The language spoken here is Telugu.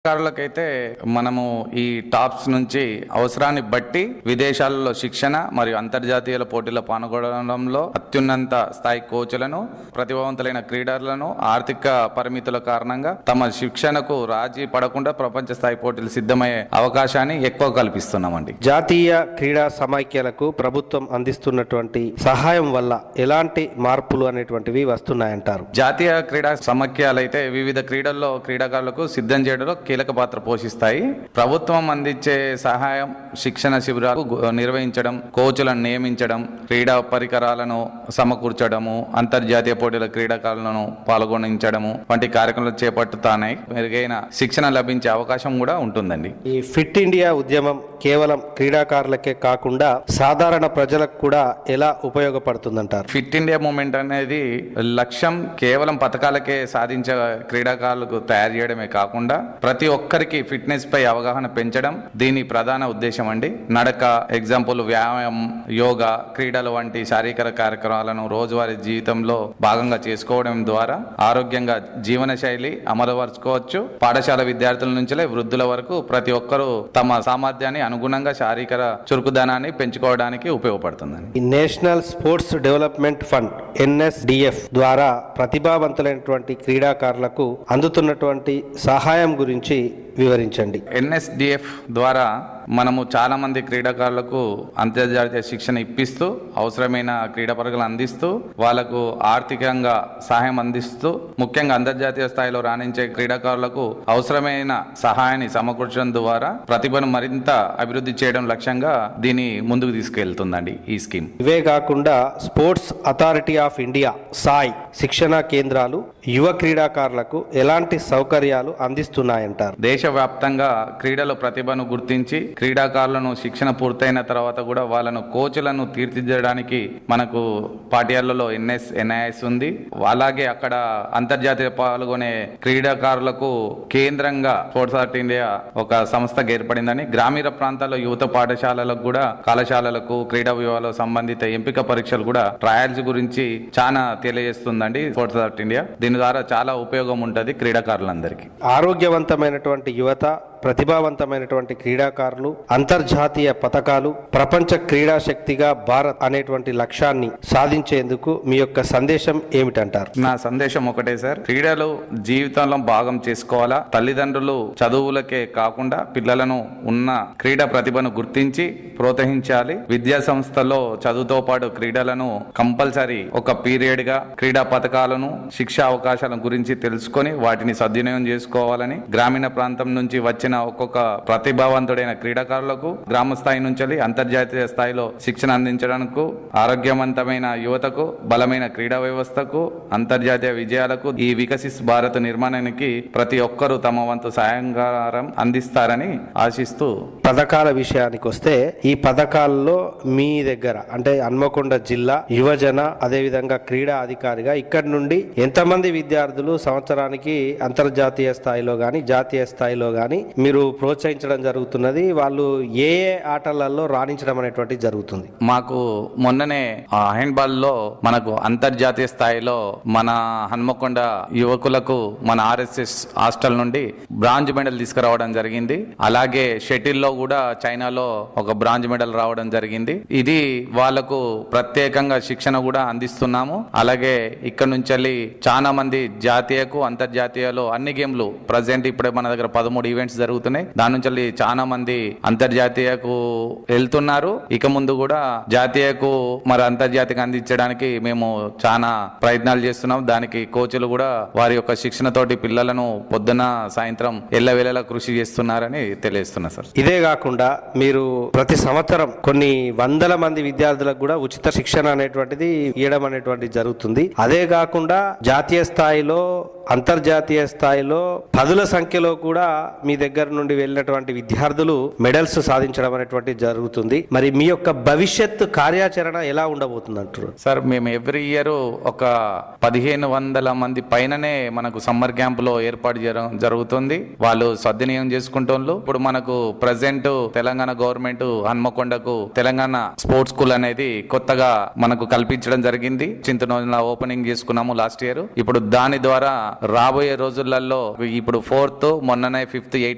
క్రీడాకారులకైతే మనము ఈ టాప్స్ నుంచి అవసరాన్ని బట్టి విదేశాలలో శిక్షణ మరియు అంతర్జాతీయ పోటీల్లో పాల్గొనడంలో అత్యున్నత స్థాయి కోచ్లను ప్రతిభావంతులైన క్రీడలను ఆర్థిక పరిమితుల కారణంగా తమ శిక్షణకు రాజీ పడకుండా ప్రపంచ స్థాయి పోటీలు సిద్ధమయ్యే అవకాశాన్ని ఎక్కువ కల్పిస్తున్నామండి జాతీయ క్రీడా సమైక్యలకు ప్రభుత్వం అందిస్తున్నటువంటి సహాయం వల్ల ఎలాంటి మార్పులు అనేటువంటివి వస్తున్నాయంటారు జాతీయ క్రీడా సమాఖ్యలైతే వివిధ క్రీడల్లో క్రీడాకారులకు సిద్ధం చేయడంలో కీలక పాత్ర పోషిస్తాయి ప్రభుత్వం అందించే సహాయం శిక్షణ శిబిరాలు గు- నిర్వహించడం కోచ్లను నియమించడం క్రీడా పరికరాలను సమకూర్చడము అంతర్జాతీయ పోటీల క్రీడాకారులను పాల్గొనించడము వంటి కార్యక్రమాలు చేపట్టుతాయి మెరుగైన శిక్షణ లభించే అవకాశం కూడా ఉంటుందండి ఈ ఫిట్ ఇండియా ఉద్యమం కేవలం క్రీడాకారులకే కాకుండా సాధారణ ప్రజలకు కూడా ఎలా ఉపయోగపడుతుందంటారు ఫిట్ ఇండియా మూమెంట్ అనేది లక్ష్యం కేవలం పథకాలకే సాధించే క్రీడాకారులకు తయారు చేయడమే కాకుండా ప్రతి ఒక్కరికి ఫిట్నెస్ పై అవగాహన పెంచడం దీని ప్రధాన ఉద్దేశం అండి నడక ఎగ్జాంపుల్ వ్యాయామం యోగా క్రీడలు వంటి శారీరక కార్యక్రమాలను రోజువారీ జీవితంలో భాగంగా చేసుకోవడం ద్వారా ఆరోగ్యంగా జీవన శైలి అమలుపరుచుకోవచ్చు పాఠశాల విద్యార్థుల నుంచే వృద్ధుల వరకు ప్రతి ఒక్కరూ తమ సామర్థ్యాన్ని అనుగుణంగా శారీరక చురుకుదనాన్ని పెంచుకోవడానికి ఉపయోగపడుతుందండి ఈ national sports development fund NSDF ద్వారా ప్రతిభావంతులైనటువంటి క్రీడాకారులకు అందుతున్నటువంటి సహాయం గురించి వివరించండి ఎన్ఎస్డిఎఫ్ ద్వారా మనము చాలా మంది క్రీడాకారులకు అంతర్జాతీయ శిక్షణ ఇప్పిస్తూ అవసరమైన క్రీడా పరుగులు అందిస్తూ వాళ్ళకు ఆర్థికంగా సహాయం అందిస్తూ ముఖ్యంగా అంతర్జాతీయ స్థాయిలో రాణించే క్రీడాకారులకు అవసరమైన సహాయాన్ని సమకూర్చడం ద్వారా ప్రతిభను మరింత అభివృద్ధి చేయడం లక్ష్యంగా దీన్ని ముందుకు తీసుకెళ్తుందండి ఈ స్కీమ్ ఇవే కాకుండా sports authority of India SAI శిక్షణా కేంద్రాలు యువ క్రీడాకారులకు ఎలాంటి సౌకర్యాలు అందిస్తున్నాయంటారు దేశవ్యాప్తంగా క్రీడల ప్రతిభను గుర్తించి క్రీడాకారులను శిక్షణ పూర్తయిన తర్వాత కూడా వాళ్ళను కోచ్లను తీర్చిదిద్దడానికి మనకు పాఠ్యాలలో ఎన్ఎస్ ఎన్ఐఎస్ ఉంది అలాగే అక్కడ అంతర్జాతీయ పాల్గొనే క్రీడాకారులకు కేంద్రంగా స్పోర్ట్స్ ఆర్ట్ ఇండియా ఒక సంస్థగా ఏర్పడిందని గ్రామీణ ప్రాంతాల్లో యువత పాఠశాలలకు కూడా కళాశాలలకు క్రీడా విభాగాలకు సంబంధిత ఎంపిక పరీక్షలు కూడా ట్రయల్స్ గురించి చాలా తెలియజేస్తుందండి స్పోర్ట్స్ ఆర్ట్ ఇండియా దీని ద్వారా చాలా ఉపయోగం ఉంటుంది క్రీడాకారులందరికీ ఆరోగ్యవంతమైనటువంటి యువత ప్రతిభావంతమైనటువంటి క్రీడాకారులు అంతర్జాతీయ పథకాలు ప్రపంచ క్రీడా శక్తిగా భారత్ అనేటువంటి లక్ష్యాన్ని సాధించేందుకు మీ యొక్క సందేశం ఏమిటంటారు నా సందేశం ఒకటే సార్ క్రీడలు జీవితంలో భాగం చేసుకోవాలా తల్లిదండ్రులు చదువులకే కాకుండా పిల్లలను ఉన్న క్రీడా ప్రతిభను గుర్తించి ప్రోత్సహించాలి విద్యా సంస్థల్లో చదువుతో పాటు క్రీడలను కంపల్సరీ ఒక పీరియడ్ గా క్రీడా పథకాలను శిక్షా అవకాశాల గురించి తెలుసుకొని వాటిని సద్వినియోగం చేసుకోవాలని గ్రామీణ ప్రాంతం నుంచి వచ్చిన ఒక్కొక్క ప్రతిభావంతుడైన క్రీడాకారులకు గ్రామ స్థాయి నుంచి అంతర్జాతీయ స్థాయిలో శిక్షణ అందించడానికి ఆరోగ్యవంతమైన యువతకు బలమైన క్రీడా వ్యవస్థకు అంతర్జాతీయ విజయాలకు ఈ వికసిస్ భారత్ నిర్మాణానికి ప్రతి ఒక్కరూ తమ వంతు సహాయంగారం అందిస్తారని ఆశిస్తూ పథకాల విషయానికి వస్తే ఈ పథకాల్లో మీ దగ్గర అంటే హన్మకొండ జిల్లా యువజన అదేవిధంగా క్రీడా అధికారిగా ఇక్కడ నుండి ఎంతమంది విద్యార్థులు సంవత్సరానికి అంతర్జాతీయ స్థాయిలో గాని జాతీయ స్థాయిలో గాని మీరు ప్రోత్సహించడం జరుగుతున్నది వాళ్ళు ఏ ఏ ఆటలలో రాణించడం అనేటువంటి జరుగుతుంది మాకు మొన్ననే హ్యాండ్బాల్ లో మనకు అంతర్జాతీయ స్థాయిలో మన హన్మకొండ యువకులకు మన ఆర్ఎస్ఎస్ హాస్టల్ నుండి బ్రాంజ్ మెడల్ తీసుకురావడం జరిగింది అలాగే షటిల్ లో కూడా చైనాలో ఒక బ్రాంజ్ మెడల్ రావడం జరిగింది ఇది వాళ్ళకు ప్రత్యేకంగా శిక్షణ కూడా అందిస్తున్నాము అలాగే ఇక్కడ నుంచి చాలా మంది జాతీయకు అంతర్జాతీయలో అన్ని గేమ్లు ప్రజెంట్ ఇప్పుడే మన దగ్గర పదమూడు ఈవెంట్స్ జరుగుతున్నాయి దాని నుంచి చాలా మంది అంతర్జాతీయకు వెళ్తున్నారు ఇక ముందు కూడా జాతీయకు మరి అంతర్జాతీయంగా అందించడానికి మేము చాలా ప్రయత్నాలు చేస్తున్నాం దానికి కోచ్లు కూడా వారి యొక్క శిక్షణ తోటి పిల్లలను పొద్దున సాయంత్రం ఎల్లవేళలా కృషి చేస్తున్నారని తెలియజేస్తున్నా సార్ ఇదే కాకుండా మీరు ప్రతి సంవత్సరం కొన్ని వందల మంది విద్యార్థులకు కూడా ఉచిత శిక్షణ అనేటువంటిది ఇవ్వడం అనేటువంటిది జరుగుతుంది అదే కాకుండా జాతీయ స్థాయిలో అంతర్జాతీయ స్థాయిలో పదుల సంఖ్యలో కూడా మీ దగ్గర నుండి వెళ్ళినటువంటి విద్యార్థులు మెడల్స్ సాధించడం అనేటువంటి జరుగుతుంది మరి మీ యొక్క భవిష్యత్ కార్యాచరణ ఎలా ఉండబోతుంది అంటారు సార్ మేము ఎవ్రీ ఇయర్ ఒక పదిహేను వందల మంది పైననే మనకు సమ్మర్ క్యాంప్ లో ఏర్పాటు చేయడం జరుగుతుంది వాళ్ళు సద్వినియోగం చేసుకుంటోళ్ళు ఇప్పుడు మనకు ప్రజెంట్ తెలంగాణ గవర్నమెంట్ హన్మకొండకు తెలంగాణ స్పోర్ట్స్ స్కూల్ అనేది కొత్తగా మనకు కల్పించడం జరిగింది చింతనోజుల ఓపెనింగ్ చేసుకున్నాము లాస్ట్ ఇయర్ ఇప్పుడు దాని ద్వారా రాబోయే రోజులలో ఇప్పుడు ఫోర్త్ మొన్ననే ఫిఫ్త్ ఎయిత్